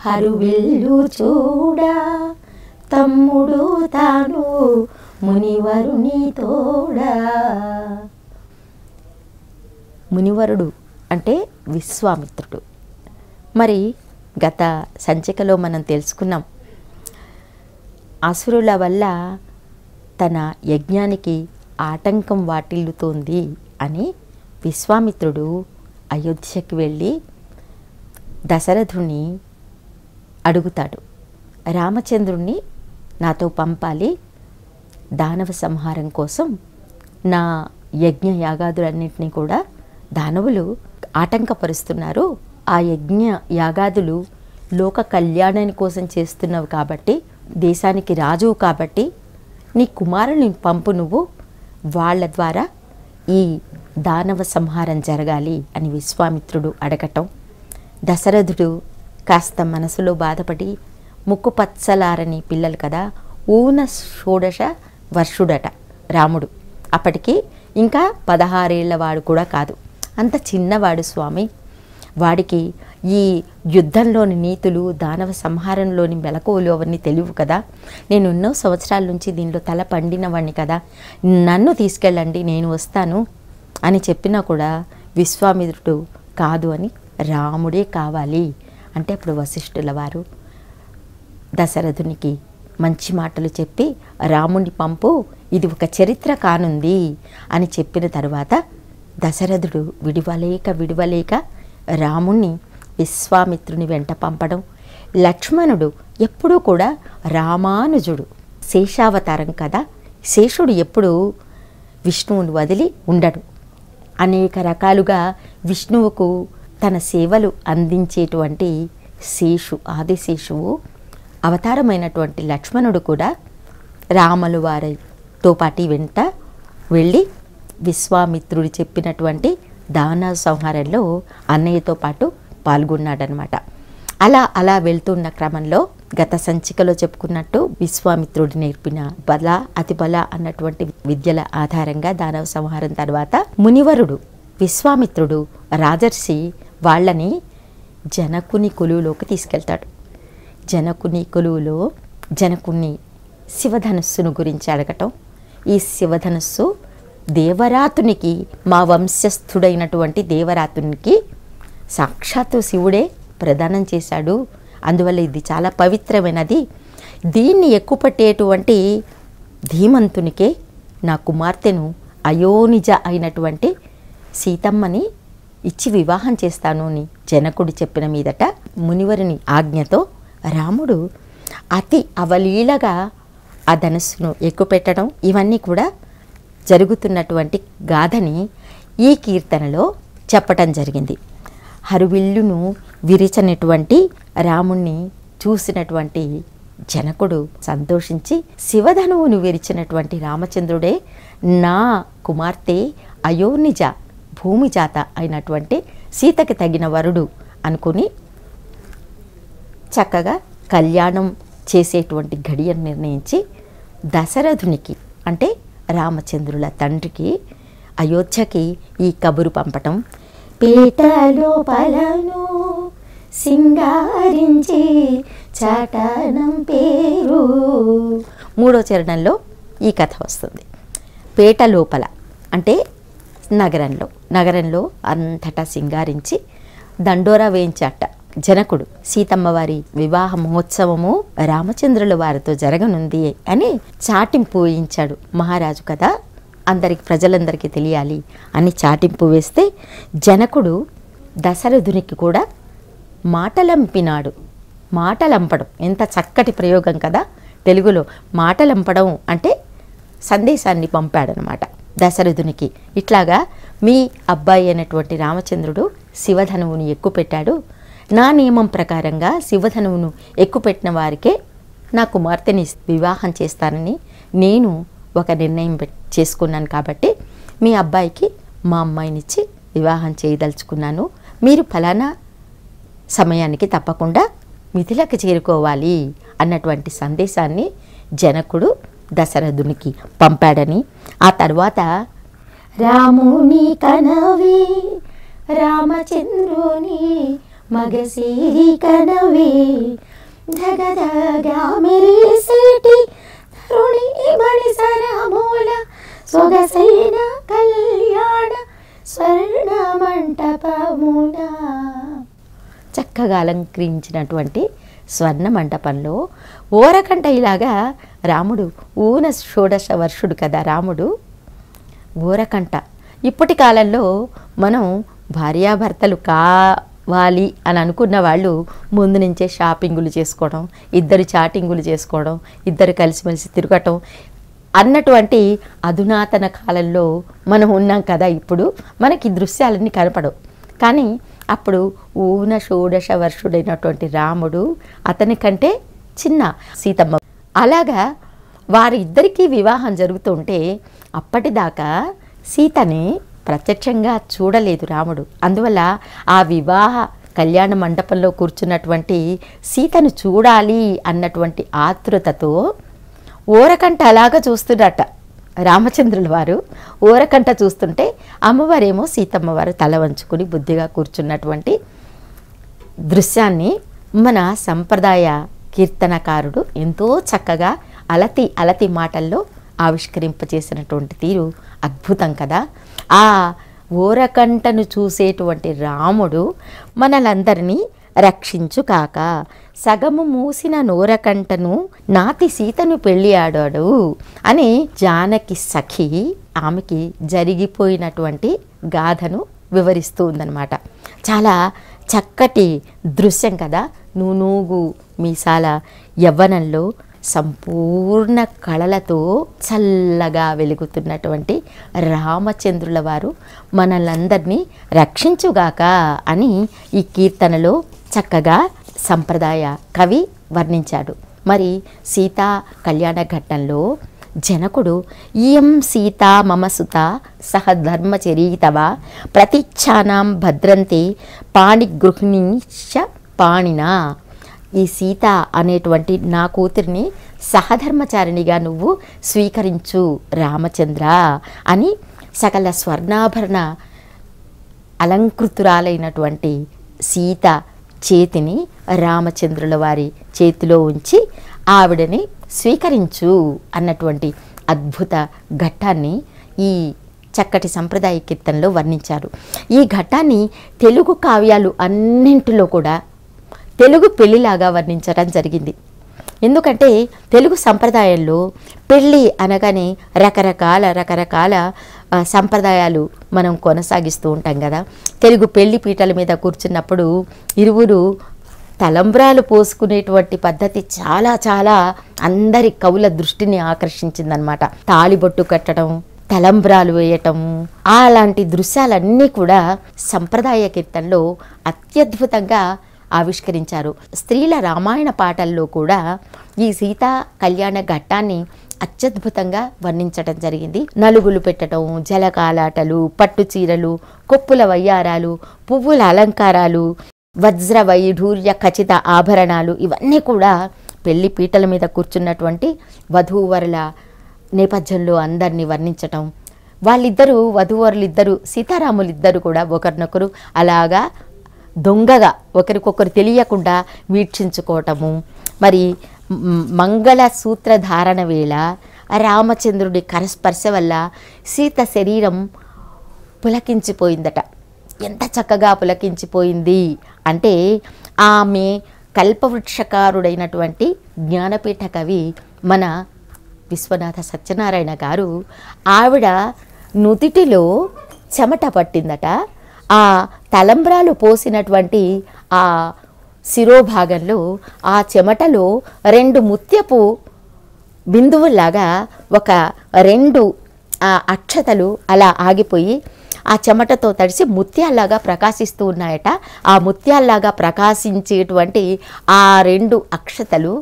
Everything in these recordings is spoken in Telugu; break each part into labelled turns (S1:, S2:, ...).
S1: హరువిల్లు చూడా తమ్ముడు తాను మునివరుని తోడా మునివరుడు అంటే విశ్వామిత్రుడు మరి గత సంచికలో మనం తెలుసుకున్నాం అసురుల వల్ల తన యజ్ఞానికి ఆటంకం వాటిల్లుతోంది అని విశ్వామిత్రుడు అయోధ్యకి వెళ్ళి దశరథుని అడుగుతాడు రామచంద్రుణ్ణి నాతో పంపాలి దానవ సంహారం కోసం నా యజ్ఞ యాగాదులన్నింటినీ కూడా దానవులు ఆటంకపరుస్తున్నారు ఆ యజ్ఞ యాగాదులు లోక కళ్యాణాని కోసం చేస్తున్నవి కాబట్టి దేశానికి రాజువు కాబట్టి నీ కుమారుని పంపు నువ్వు వాళ్ళ ద్వారా ఈ దానవ సంహారం జరగాలి అని విశ్వామిత్రుడు అడగటం దశరథుడు కాస్త మనసులో బాధపడి ముక్కు పచ్చలారని పిల్లలు కదా ఊన షోడశ వర్షుడట రాముడు అప్పటికి ఇంకా పదహారేళ్ల వాడు కూడా కాదు అంత చిన్నవాడు స్వామి వాడికి ఈ యుద్ధంలోని నీతులు దానవ సంహారంలోని మెలకువలు అవన్నీ తెలియవు కదా నేను ఎన్నో సంవత్సరాల నుంచి దీనిలో తల పండినవాడిని కదా నన్ను తీసుకెళ్ళండి నేను వస్తాను అని చెప్పినా కూడా విశ్వామిత్రుడు కాదు అని రాముడే కావాలి అంటే అప్పుడు వశిష్ఠుల వారు దశరథునికి మంచి మాటలు చెప్పి రాముని పంపు ఇది ఒక చరిత్ర కానుంది అని చెప్పిన తర్వాత దశరథుడు విడివలేక విడివలేక రాముణ్ణి విశ్వామిత్రుని వెంట పంపడం లక్ష్మణుడు ఎప్పుడూ కూడా రామానుజుడు శేషావతారం కదా శేషుడు ఎప్పుడూ విష్ణువుని వదిలి ఉండడు అనేక రకాలుగా విష్ణువుకు తన సేవలు అందించేటువంటి శేషు ఆదిశేషువు అవతారమైనటువంటి లక్ష్మణుడు కూడా రామలు వారితో పాటి వెంట వెళ్ళి విశ్వామిత్రుడు చెప్పినటువంటి దాన సంహారంలో అన్నయ్యతో పాటు పాల్గొన్నాడనమాట అలా అలా వెళ్తున్న క్రమంలో గత సంచికలో చెప్పుకున్నట్టు విశ్వామిత్రుడు నేర్పిన బల అతి బల అన్నటువంటి విద్యల ఆధారంగా దానవ సంహారం తర్వాత మునివరుడు విశ్వామిత్రుడు రాజర్షి వాళ్ళని జనకుని కొలువులోకి తీసుకెళ్తాడు జనకుని కొలువులో జనకుని శివధనుస్సును గురించి అడగటం ఈ శివధనుస్సు దేవరాతునికి మా వంశస్థుడైనటువంటి దేవరాతునికి సాక్షాత్తు శివుడే ప్రదానం చేశాడు అందువల్ల ఇది చాలా పవిత్రమైనది దీన్ని ఎక్కుపట్టేటువంటి ధీమంతునికే నా కుమార్తెను అయోనిజ అయినటువంటి సీతమ్మని ఇచ్చి వివాహం చేస్తాను అని జనకుడు చెప్పిన మీదట మునివరుని ఆజ్ఞతో రాముడు అతి అవలీలగా ఆ ధనుస్సును ఎక్కుపెట్టడం ఇవన్నీ కూడా జరుగుతున్నటువంటి గాథని ఈ కీర్తనలో చెప్పటం జరిగింది హరువిల్లును విరిచనటువంటి రాముణ్ణి చూసినటువంటి జనకుడు సంతోషించి శివధనువును విరిచినటువంటి రామచంద్రుడే నా కుమార్తె అయోనిజ భూమిజాత అయినటువంటి సీతకి తగిన వరుడు అనుకుని చక్కగా కళ్యాణం చేసేటువంటి గడియను నిర్ణయించి దశరథునికి అంటే రామచంద్రుల తండ్రికి అయోధ్యకి ఈ కబురు పంపటం
S2: పీటలో పలను సింగారించి చాటనం పేరు
S1: మూడో చరణంలో ఈ కథ వస్తుంది పేట లోపల అంటే నగరంలో నగరంలో అంతటా సింగారించి దండోరా వేయించాట జనకుడు సీతమ్మ వారి వివాహ మహోత్సవము రామచంద్రుల వారితో జరగనుంది అని చాటింపు వేయించాడు మహారాజు కదా అందరికి ప్రజలందరికీ తెలియాలి అని చాటింపు వేస్తే జనకుడు దశరథునికి కూడా మాటలంపినాడు మాటలంపడం ఎంత చక్కటి ప్రయోగం కదా తెలుగులో మాటలంపడం అంటే సందేశాన్ని పంపాడనమాట దశరథునికి ఇట్లాగా మీ అబ్బాయి అయినటువంటి రామచంద్రుడు శివధనువుని ఎక్కుపెట్టాడు నా నియమం ప్రకారంగా శివధనువును ఎక్కుపెట్టిన వారికే నా కుమార్తెని వివాహం చేస్తానని నేను ఒక నిర్ణయం పెట్- చేసుకున్నాను కాబట్టి మీ అబ్బాయికి మా అమ్మాయినిచ్చి వివాహం చేయదలుచుకున్నాను మీరు ఫలానా సమయానికి తప్పకుండా మిథిలకు చేరుకోవాలి అన్నటువంటి సందేశాన్ని జనకుడు దశరథునికి పంపాడని ఆ తర్వాత
S2: రాముని కనవి రామచంద్రుని మగసిరి కనవే ధగధగా మెరిసేటి తరుణి మణిసరమూల సొగసైన కళ్యాణ స్వర్ణ మంటపమున
S1: చక్కగా అలంకరించినటువంటి స్వర్ణ మంటపంలో ఓరకంట ఇలాగా రాముడు ఊన షోడశ వర్షుడు కదా రాముడు ఊరకంట ఇప్పటి కాలంలో మనం భార్యాభర్తలు కావాలి అని అనుకున్న వాళ్ళు ముందు నుంచే షాపింగులు చేసుకోవడం ఇద్దరు చాటింగులు చేసుకోవడం ఇద్దరు కలిసిమెలిసి తిరగటం అన్నటువంటి అధునాతన కాలంలో మనం ఉన్నాం కదా ఇప్పుడు మనకి ఈ దృశ్యాలన్నీ కనపడవు కానీ అప్పుడు ఊన షోడశ వర్షుడైనటువంటి రాముడు అతని కంటే చిన్న సీతమ్మ అలాగా వారిద్దరికీ వివాహం జరుగుతుంటే అప్పటిదాకా సీతని ప్రత్యక్షంగా చూడలేదు రాముడు అందువల్ల ఆ వివాహ కళ్యాణ మండపంలో కూర్చున్నటువంటి సీతను చూడాలి అన్నటువంటి ఆతృతతో ఓరకంట అలాగా చూస్తున్నట్ట రామచంద్రుల వారు ఓరకంట చూస్తుంటే అమ్మవారేమో సీతమ్మ వారు తల వంచుకుని బుద్ధిగా కూర్చున్నటువంటి దృశ్యాన్ని మన సంప్రదాయ కీర్తనకారుడు ఎంతో చక్కగా అలతి అలతి మాటల్లో ఆవిష్కరింపచేసినటువంటి తీరు అద్భుతం కదా ఆ ఓరకంటను చూసేటువంటి రాముడు మనలందరినీ రక్షించు కాక సగము మూసిన నోరకంటను నాతి సీతను పెళ్లి ఆడాడు అని జానకి సఖి ఆమెకి జరిగిపోయినటువంటి గాథను వివరిస్తూ ఉందన్నమాట చాలా చక్కటి దృశ్యం కదా నూనూగు మీసాల యవ్వనంలో సంపూర్ణ కళలతో చల్లగా వెలుగుతున్నటువంటి రామచంద్రుల వారు మనలందరినీ రక్షించుగాక అని ఈ కీర్తనలో చక్కగా సంప్రదాయ కవి వర్ణించాడు మరి సీతా కళ్యాణ ఘట్టంలో జనకుడు ఇయం సీత మమ సుత సహ ధర్మచరీతవ ప్రతిచ్ఛానాం భద్రంతే పాణిగృహిణీశ పాణినా ఈ సీత అనేటువంటి నా కూతురిని సహధర్మచారిణిగా నువ్వు స్వీకరించు రామచంద్ర అని సకల స్వర్ణాభరణ అలంకృతురాలైనటువంటి సీత చేతిని రామచంద్రుల వారి చేతిలో ఉంచి ఆవిడని స్వీకరించు అన్నటువంటి అద్భుత ఘట్టాన్ని ఈ చక్కటి సంప్రదాయ కీర్తనలో వర్ణించారు ఈ ఘట్టాన్ని తెలుగు కావ్యాలు అన్నింటిలో కూడా తెలుగు పెళ్లిలాగా వర్ణించడం జరిగింది ఎందుకంటే తెలుగు సంప్రదాయంలో పెళ్ళి అనగానే రకరకాల రకరకాల ఆ, సంప్రదాయాలు మనం కొనసాగిస్తూ ఉంటాం కదా తెలుగు పెళ్లి పీటల మీద కూర్చున్నప్పుడు ఇరువురు తలంబ్రాలు పోసుకునేటువంటి పద్ధతి చాలా చాలా అందరి కవుల దృష్టిని ఆకర్షించిందనమాట తాళిబొట్టు కట్టడం తలంబ్రాలు వేయటం అలాంటి దృశ్యాలన్నీ కూడా సంప్రదాయ కీర్తనలో అత్యద్భుతంగా ఆవిష్కరించారు స్త్రీల రామాయణ పాటల్లో కూడా ఈ సీతా కళ్యాణ ఘట్టాన్ని అత్యద్భుతంగా వర్ణించడం జరిగింది నలుగులు పెట్టడం జలకాలాటలు పట్టు చీరలు కొప్పుల వయ్యారాలు పువ్వుల అలంకారాలు వజ్ర వైఢూర్య ఖచ్చిత ఆభరణాలు ఇవన్నీ కూడా పెళ్లి పీటల మీద కూర్చున్నటువంటి వధూవరుల నేపథ్యంలో అందరినీ వర్ణించటం వాళ్ళిద్దరూ వధూవరులిద్దరూ సీతారాములిద్దరూ కూడా ఒకరినొకరు అలాగా దొంగగా ఒకరికొకరు తెలియకుండా వీక్షించుకోవటము మరి మ్, మంగళ సూత్రధారణ వేళ రామచంద్రుడి కరస్పర్శ వల్ల సీత శరీరం పులకించిపోయిందట ఎంత చక్కగా పులకించిపోయింది అంటే ఆమె కల్పవృక్షకారుడైనటువంటి జ్ఞానపీఠ కవి మన విశ్వనాథ సత్యనారాయణ గారు ఆవిడ నుదిటిలో చెమట పట్టిందట ఆ తలంబ్రాలు పోసినటువంటి ఆ శిరోభాగంలో ఆ చెమటలో రెండు ముత్యపు బిందువుల్లాగా ఒక రెండు ఆ అక్షతలు అలా ఆగిపోయి ఆ చెమటతో తడిసి ముత్యాల్లాగా ప్రకాశిస్తూ ఉన్నాయట ఆ ముత్యాల్లాగా ప్రకాశించేటువంటి ఆ రెండు అక్షతలు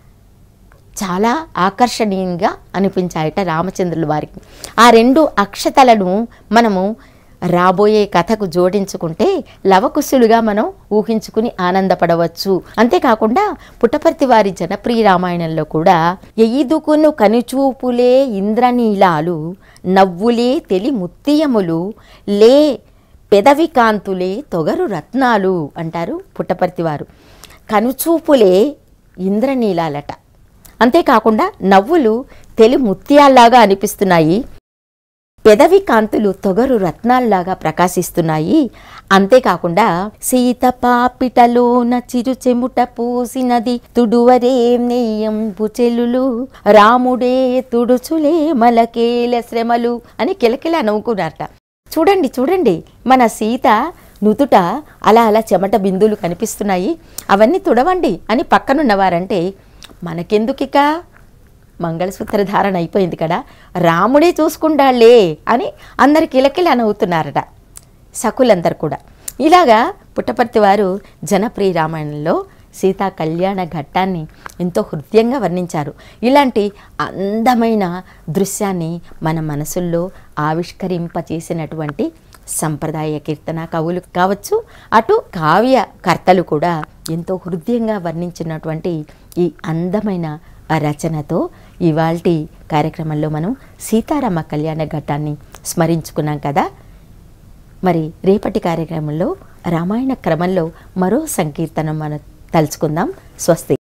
S1: చాలా ఆకర్షణీయంగా అనిపించాయట రామచంద్రుల వారికి ఆ రెండు అక్షతలను మనము రాబోయే కథకు జోడించుకుంటే లవకుశులుగా మనం ఊహించుకుని ఆనందపడవచ్చు అంతేకాకుండా పుట్టపర్తి వారి జనప్రియ రామాయణంలో కూడా ఎయిదుకును కనుచూపులే ఇంద్రనీలాలు నవ్వులే తెలి ముత్తియములు లే పెదవి కాంతులే తొగరు రత్నాలు అంటారు పుట్టపర్తి వారు కనుచూపులే ఇంద్రనీలాలట అంతేకాకుండా నవ్వులు తెలి ముత్యాల్లాగా అనిపిస్తున్నాయి పెదవి కాంతులు తొగరు రత్నాల్లాగా ప్రకాశిస్తున్నాయి అంతేకాకుండా సీత పాపిటలోన చిరు చెముట పూసినది తుడువరేం నెయ్యంపు చెల్లులు రాముడే తుడుచులే మలకేల శ్రమలు అని కిలకిల నవ్వుకున్నారట చూడండి చూడండి మన సీత నుదుట అలా అలా చెమట బిందులు కనిపిస్తున్నాయి అవన్నీ తుడవండి అని పక్కనున్నవారంటే మనకెందుకిక మంగళసూత్ర ధారణ అయిపోయింది కదా రాముడే చూసుకుంటాళ్లే అని అందరు కిలకిల నవ్వుతున్నారట సకులందరు కూడా ఇలాగా పుట్టపర్తి వారు జనప్రియ రామాయణంలో సీతా కళ్యాణ ఘట్టాన్ని ఎంతో హృదయంగా వర్ణించారు ఇలాంటి అందమైన దృశ్యాన్ని మన మనసుల్లో ఆవిష్కరింపచేసినటువంటి సంప్రదాయ కీర్తన కవులు కావచ్చు అటు కావ్య కర్తలు కూడా ఎంతో హృదయంగా వర్ణించినటువంటి ఈ అందమైన ఆ రచనతో ఇవాల్టి కార్యక్రమంలో మనం సీతారామ కళ్యాణ ఘట్టాన్ని స్మరించుకున్నాం కదా మరి రేపటి కార్యక్రమంలో రామాయణ క్రమంలో మరో సంకీర్తనం మనం తలుచుకుందాం స్వస్తి